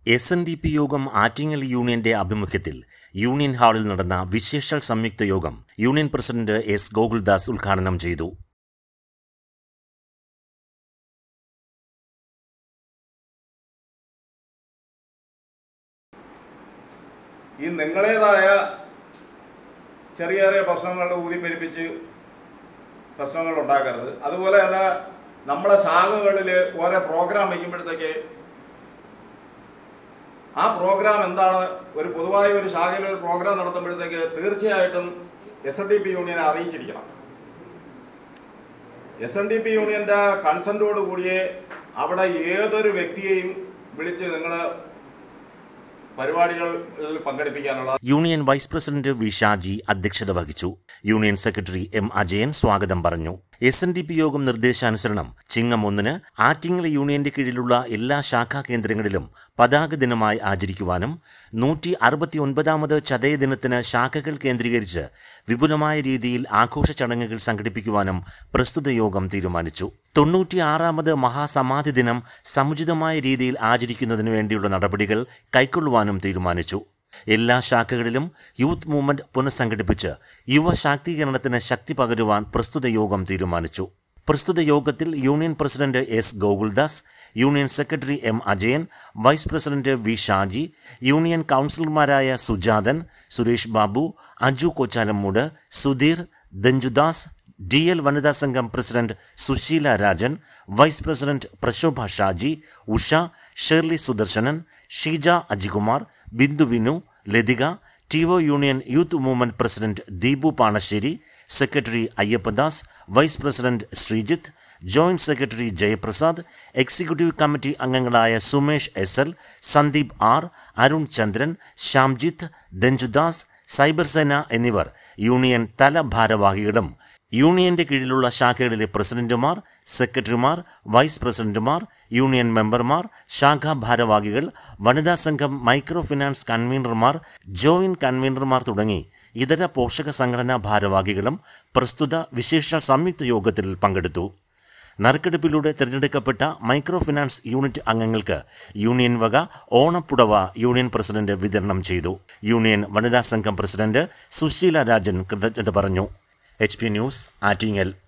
S N D P യോഗം ആറ്റിങ്ങൽ യൂണിയന്റെ ആഭിമുഖ്യത്തിൽ യൂണിയൻ ഹാളിൽ നടന്ന വിശേഷ സംയുക്ത യോഗം യൂണിയൻ പ്രസിഡന്റ് എസ് ഗോകുൽദാസ് ഉദ്ഘാടനം ചെയ്തു ഈ നിങ്ങളേതായ ചെറിയ ചെറിയ പ്രശ്നങ്ങൾ ഊതിപ്പെരിപ്പിച്ച് പ്രശ്നങ്ങൾ ഉണ്ടാക്കരുത് അതുപോലെ തന്നെ നമ്മളെ ശാഖകളിൽ ഓരോ പ്രോഗ്രാം വയ്ക്കുമ്പോഴത്തേക്ക് ആ പ്രോഗ്രാം എന്താണ് ഒരു പൊതുവായ ഒരു ശാഖയിൽ ഒരു പ്രോഗ്രാം നടത്തുമ്പോഴത്തേക്ക് തീർച്ചയായിട്ടും എസ് എൻ ഡി പി യൂണിയനെ അറിയിച്ചിരിക്കണം എസ് എൻ ഡി പി യൂണിയന്റെ കൺസെന്റോട് കൂടിയേ അവിടെ ഏതൊരു വ്യക്തിയെയും വിളിച്ച് നിങ്ങൾ പരിപാടികളിൽ പങ്കെടുപ്പിക്കാനുള്ള union vice president V Shaji അധ്യക്ഷത വഹിച്ചു യൂണിയൻ സെക്രട്ടറി എം അജയൻ സ്വാഗതം പറഞ്ഞു എസ് എൻ ഡി പി യോഗം നിർദ്ദേശാനുസരണം ചിങ്ങം ഒന്നിന് ആറ്റിങ്ങൽ യൂണിയന്റെ കീഴിലുള്ള എല്ലാ ശാഖാ കേന്ദ്രങ്ങളിലും പതാക ദിനമായി ആചരിക്കുവാനും നൂറ്റി അറുപത്തി ഒൻപതാമത് ചതയ ദിനത്തിന് ശാഖകൾ കേന്ദ്രീകരിച്ച് വിപുലമായ രീതിയിൽ ആഘോഷ ചടങ്ങുകൾ സംഘടിപ്പിക്കുവാനും പ്രസ്തുത യോഗം തീരുമാനിച്ചു തൊണ്ണൂറ്റിയാറാമത് മഹാസമാധി ദിനം സമുചിതമായ രീതിയിൽ ആചരിക്കുന്നതിനു വേണ്ടിയുള്ള നടപടികൾ കൈക്കൊള്ളുവാനും തീരുമാനിച്ചു എല്ലാ ശാഖകളിലും യൂത്ത് മൂവ്മെന്റ് പുനഃസംഘടിപ്പിച്ച് യുവ ശാക്തീകരണത്തിന് ശക്തി പകരുവാൻ പ്രസ്തുത യോഗം തീരുമാനിച്ചു പ്രസ്തുത യോഗത്തിൽ union president S Gokuldas union secretary M Ajayan vice president V Shaji union കൗൺസിലർമാരായ സുജാതൻ സുരേഷ് ബാബു അജു കൊച്ചാലമ്മൂട് സുധീർ ദഞ്ജുദാസ് ഡി എൽ വനിതാ സംഘം president Susheela Rajan vice president Prashobha Shaji Usha Shirley Sudarshanan Sheeja Ajikumar Bindu Vinu Lathika T O union youth movement president Deepu Panassery secretary Ayyappadas vice president Sreejith joint secretary Jayaprasad executive committee അംഗങ്ങളായ Sumesh S L Sandeep R Arun ചന്ദ്രൻ Shyamjith Danjudas cyber Sena എന്നിവർ union തല ഭാരവാഹികളും യൂണിയന്റെ കീഴിലുള്ള ശാഖകളിലെ പ്രസിഡന്റുമാർ സെക്രട്ടറിമാർ വൈസ് പ്രസിഡന്റുമാർ യൂണിയൻ മെമ്പർമാർ ശാഖാ ഭാരവാഹികൾ വനിതാ സംഘം മൈക്രോ ഫിനാൻസ് കൺവീനർമാർ ജോയിന്റ് കൺവീനർമാർ തുടങ്ങി ഇതര പോഷക സംഘടനാ ഭാരവാഹികളും പ്രസ്തുത വിശേഷ സംയുക്ത യോഗത്തിൽ പങ്കെടുത്തു നറുക്കെടുപ്പിലൂടെ തിരഞ്ഞെടുക്കപ്പെട്ട മൈക്രോ ഫിനാൻസ് യൂണിറ്റ് അംഗങ്ങൾക്ക് യൂണിയൻ വക ഓണപ്പുടവ യൂണിയൻ പ്രസിഡന്റ് വിതരണം ചെയ്തു യൂണിയൻ വനിതാ സംഘം പ്രസിഡന്റ് സുശീല രാജൻ കൃതജ്ഞത പറഞ്ഞു എച്ച് പി ന്യൂസ് ആറ്റിങ്ങൽ